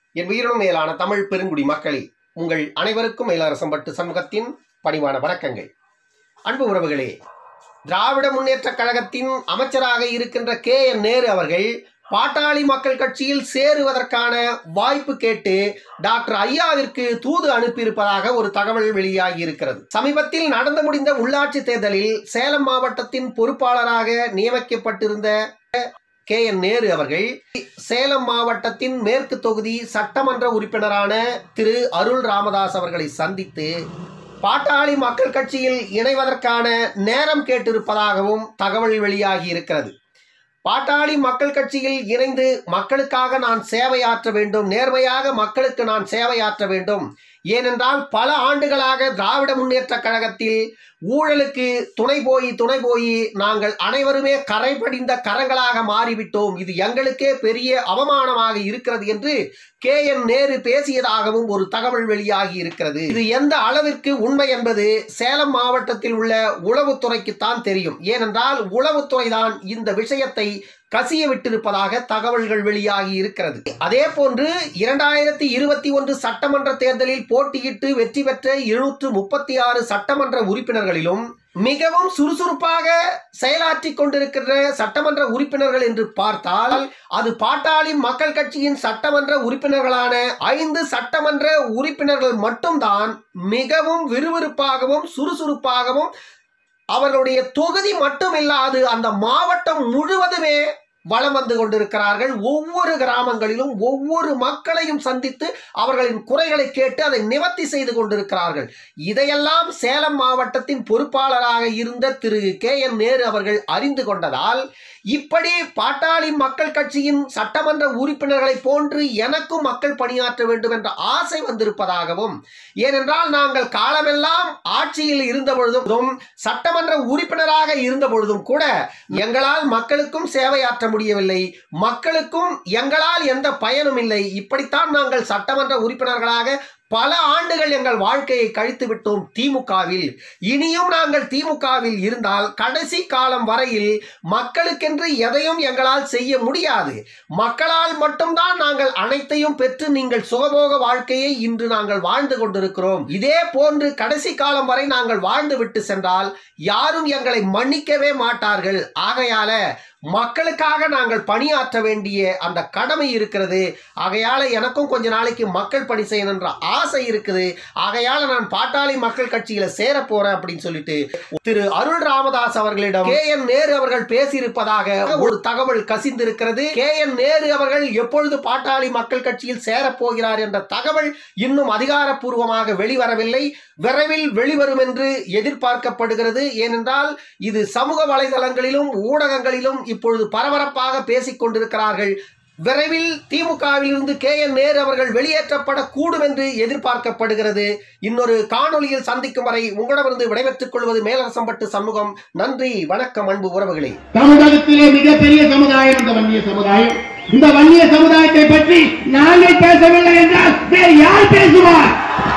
என் உயிரினும் மேலான தமிழ் பெருங்குடி மக்களே உங்கள் அனைவருக்கும் மேலரசம்பட்டு சமூகத்தின் பணிவான வணக்கங்கள் அன்பு உறவுகளே திராவிட முன்னேற்றக் கழகத்தின் அமைச்சராக இருக்கின்ற கே என் நேரு அவர்கள் பாட்டாளி மக்கள் கட்சியில் சேருவதற்கான வாய்ப்பு கேட்டு டாக்டர் ஐயாவிற்கு தூது அனுப்பியிருப்பதாக ஒரு தகவல் வெளியாகி இருக்கிறது சமீபத்தில் நடந்து முடிந்த உள்ளாட்சி தேர்தலில் சேலம் மாவட்டத்தின் பொறுப்பாளராக நியமிக்கப்பட்டிருந்த கே என் நேரு அவர்கள் சேலம் மாவட்டத்தின் மேற்கு தொகுதி சட்டமன்ற உறுப்பினரான திரு அருள் ராமதாஸ் அவர்களை சந்தித்து பாட்டாளி மக்கள் கட்சியில் இணைவதற்கான நேரம் கேட்டிருப்பதாகவும் தகவல் வெளியாகி இருக்கிறது பாட்டாளி மக்கள் கட்சியில் இணைந்து மக்களுக்காக நான் சேவையாற்ற வேண்டும் நேர்மையாக மக்களுக்கு நான் சேவையாற்ற வேண்டும் ஏனென்றால் பல ஆண்டுகளாக திராவிட முன்னேற்ற கழகத்தில் ஊழலுக்கு துணை போய் துணை போய் நாங்கள் அனைவருமே கரை படிந்த கரங்களாக மாறிவிட்டோம் இது எங்களுக்கே பெரிய அவமானமாக இருக்கிறது என்று கே என் நேரு பேசியதாகவும் ஒரு தகவல் வெளியாகி இருக்கிறது இது எந்த அளவிற்கு உண்மை என்பது சேலம் மாவட்டத்தில் உள்ள உளவுத்துறைக்குத்தான் தெரியும் ஏனென்றால் உளவுத்துறை தான் இந்த விஷயத்தை கசிய விட்டிருப்பதாக தகவல்கள் வெளியாகி இருக்கிறது அதே போன்று இரண்டாயிரத்தி இருபத்தி ஒன்று சட்டமன்ற தேர்தலில் போட்டியிட்டு வெற்றி பெற்ற இருநூற்று முப்பத்தி ஆறு சட்டமன்ற உறுப்பினர்களிலும் மிகவும் சுறுசுறுப்பாக செயலாற்றி கொண்டிருக்கின்ற சட்டமன்ற உறுப்பினர்கள் என்று பார்த்தால் அது பாட்டாளி மக்கள் கட்சியின் சட்டமன்ற உறுப்பினர்களான ஐந்து சட்டமன்ற உறுப்பினர்கள் மட்டும்தான் மிகவும் விறுவிறுப்பாகவும் சுறுசுறுப்பாகவும் அவர்களுடைய தொகுதி மட்டும் இல்லாது அந்த மாவட்டம் முழுவதுமே வலம் வந்து கொண்டிருக்கிறார்கள் ஒவ்வொரு கிராமங்களிலும் ஒவ்வொரு மக்களையும் சந்தித்து அவர்களின் குறைகளை கேட்டு அதை நிவர்த்தி செய்து கொண்டிருக்கிறார்கள் இதையெல்லாம் சேலம் மாவட்டத்தின் பொறுப்பாளராக இருந்த திரு கே என் நேரு அவர்கள் அறிந்து கொண்டதால் இப்படி பாட்டாளி மக்கள் கட்சியின் சட்டமன்ற உறுப்பினர்களை போன்று எனக்கும் மக்கள் பணியாற்ற வேண்டும் என்ற ஆசை வந்திருப்பதாகவும் ஏனென்றால் நாங்கள் காலமெல்லாம் ஆட்சியில் இருந்த பொழுதும் சட்டமன்ற உறுப்பினராக இருந்த பொழுதும் கூட எங்களால் மக்களுக்கும் சேவையாற்ற முடியவில்லை மக்களுக்கும் எங்களால் எந்த பயனும் இல்லை இப்படித்தான் நாங்கள் சட்டமன்ற உறுப்பினர்களாக பல ஆண்டுகள் எங்கள் வாழ்க்கையை கழித்து விட்டோம் திமுகவில் இனியும் நாங்கள் திமுகவில் இருந்தால் கடைசி காலம் வரையில் மக்களுக்கென்று எதையும் எங்களால் செய்ய முடியாது மக்களால் மட்டும்தான் நாங்கள் அனைத்தையும் பெற்று நீங்கள் சுகபோக வாழ்க்கையை இன்று நாங்கள் வாழ்ந்து கொண்டிருக்கிறோம் இதே போன்று கடைசி காலம் வரை நாங்கள் வாழ்ந்து விட்டு சென்றால் யாரும் எங்களை மன்னிக்கவே மாட்டார்கள் ஆகையால மக்களுக்காக நாங்கள் பணியாற்ற வேண்டிய அந்த கடமை இருக்கிறது ஆகையால எனக்கும் கொஞ்ச நாளைக்கு மக்கள் பணி செய்யணும் என்ற ஆசை இருக்குது ஆகையால நான் பாட்டாளி மக்கள் கட்சியில சேர போறேன் அப்படின்னு சொல்லிட்டு திரு அருள் ராமதாஸ் அவர்களிடம் கே என் நேரு அவர்கள் பேசியிருப்பதாக ஒரு தகவல் கசிந்திருக்கிறது கே என் நேரு அவர்கள் எப்பொழுது பாட்டாளி மக்கள் கட்சியில் சேரப் போகிறார் என்ற தகவல் இன்னும் அதிகாரப்பூர்வமாக வெளிவரவில்லை விரைவில் வெளிவரும் என்று எதிர்பார்க்கப்படுகிறது ஏனென்றால் இது சமூக வலைதளங்களிலும் ஊடகங்களிலும் இப்பொழுது பரபரப்பாக பேசிக் கொண்டிருக்கிறார்கள் விரைவில் திமுகவில் இருந்து கே என் நேரு அவர்கள் வெளியேற்றப்படக்கூடும் என்று எதிர்பார்க்கப்படுகிறது இன்னொரு காணொலியில் சந்திக்கும் வரை உங்களிடமிருந்து விடைபெற்றுக் கொள்வது மேலரசம்பட்டு சமூகம் நன்றி வணக்கம் அன்பு உறவுகளே தமிழகத்திலே மிகப்பெரிய சமுதாயம் இந்த வன்னிய சமுதாயம் இந்த வன்னிய சமுதாயத்தை பற்றி நாங்கள் பேசவில்லை என்றால் வேறு யார் பேசுவார்